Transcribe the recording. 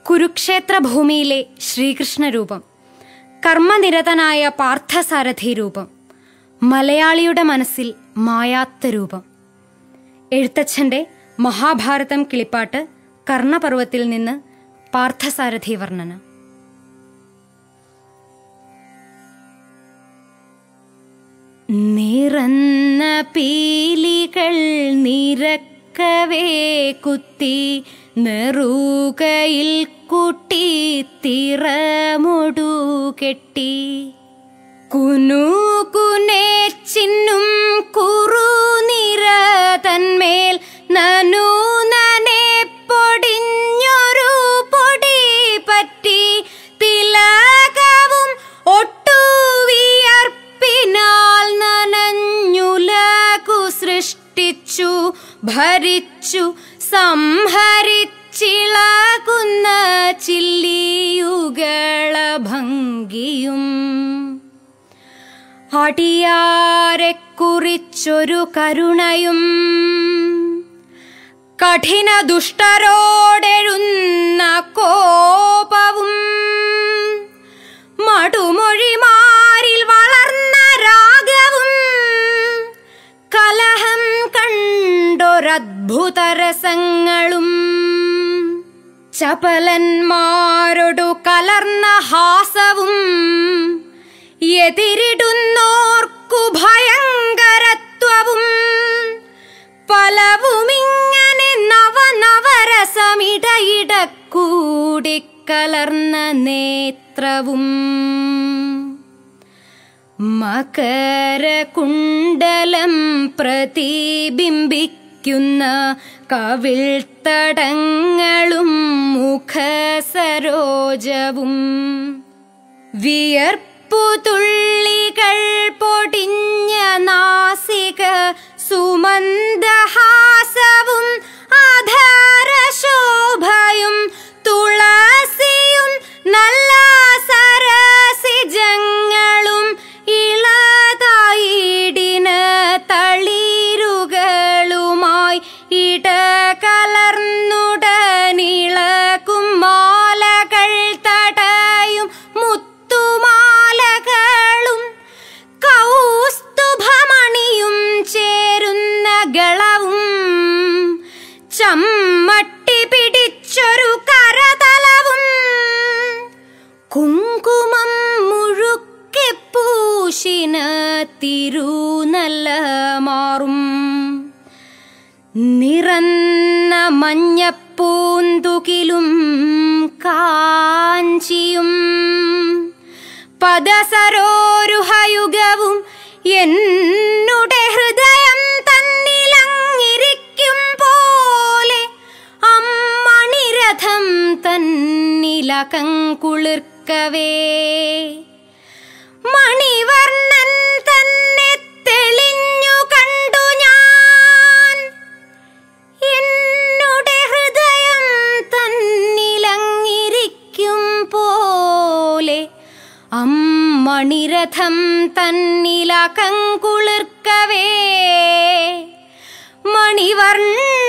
കുരുക്ഷേത്ര ഭൂമിയിലെ ശ്രീകൃഷ്ണ രൂപം കർമ്മനിരതനായ പാർത്ഥസാരഥി രൂപം മലയാളിയുടെ മനസ്സിൽ മായാത്ത രൂപം എഴുത്തച്ഛന്റെ മഹാഭാരതം കിളിപ്പാട്ട് കർണപർവത്തിൽ നിന്ന് പാർത്ഥസാരഥി വർണ്ണന നിറന്ന പീലികൾ നിരക്കവേ കുത്തി നെറുകയിൽ കുട്ടി തിറമൊടു കെട്ടി കുനു കുനെ ചിന്നും കുറു നിര തന്മേൽ നനു നനെ പൊടിഞ്ഞൊരു പൊടി പറ്റി തിലകവും ഒട്ടു വിയർപ്പിനാൽ നനഞ്ഞുലകു സൃഷ്ടിച്ചു ഭരിച്ചു സംഹരിച്ചിളകുന്ന ചില്ലിയുകള ഭംഗിയും അടിയാരെ കുറിച്ചൊരു കരുണയും കഠിന ദുഷ്ടരോടെഴുന്ന കോപവും മടുമൊഴിമാരിൽ വളർന്ന രാഗവും കലഹം കണ്ടൊരദ്ഭുത രസങ്ങളും ചപലന്മാരൊടു കലർന്ന ഹാസവും എതിരിടുന്നോർക്കു ഭയങ്കരത്വവും പലവുമിങ്ങനെ നവനവരസമിടയിട കൂടിക്കലർന്ന നേത്രവും മകരകുണ്ടലം പ്രതിബിംബിക്കുന്ന കവിൾത്തടങ്ങളും മുഖസരോജവും വിയർപ്പുതുള്ളികൾ പൊടിഞ്ഞ നാസിക സുമന്ദഹാസവും ആധാരശോഭയും തുളസിയും നല്ല സരസിജങ്ങളും ഇളതായിടിന തളിരുകളുമായി ഇടകലർന്നുടനിളക്കും മാലകൾ തടയും മുത്തുമാലകളും കൗസ്തുഭമണിയും ചേരുന്ന ഗളവും ചമ്മട്ടി പിടിച്ചൊരു കരതലവും കുങ്കുമം മുഴുക്കെ പൂശിന തിരുനല്ല മാറും നിറന്ന മഞ്ഞപ്പൂന്തുകിലും കാഞ്ചിയും പദസരോരുഹയുഗവും എന്നുടെ ഹൃദയം തന്നിലങ്ങിരിക്കും പോലെ അമ്മണിരഥം തന്നിലകങ്കുളിർക്കവേ മണിവർണ്ണൻ തന്നെ തെളിഞ്ഞു കണ്ടു ഞാൻ എന്നുടെ ഹൃദയം തന്നിലങ്ങിരിക്കും പോലെ അമ്മണിരഥം തന്നിലകങ്കുളിർക്കവേ മണിവർണ്ണ